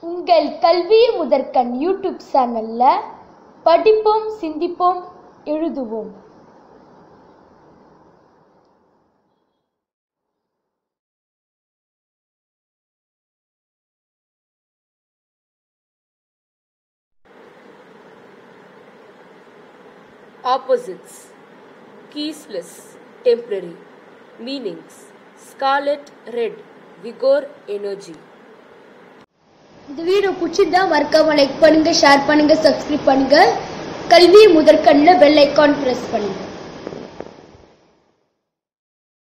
உங்கள் கல்வி முதற்கண் யூடியூப் சேனல்ல படிப்போம் சிந்திப்போம் எழுதுவோம் Opposites Keyless Temporary Meanings Scarlet Red Vigor Energy இந்த வீடியோ பிடிச்சிருந்தா மறக்காம லைக் பண்ணுங்க ஷேர் பண்ணுங்க சப்ஸ்கிரைப் பண்ணுங்க கல்வி முதற்கண்ணில் பெல் ஐக்கான் பிரஸ் பண்ணுங்க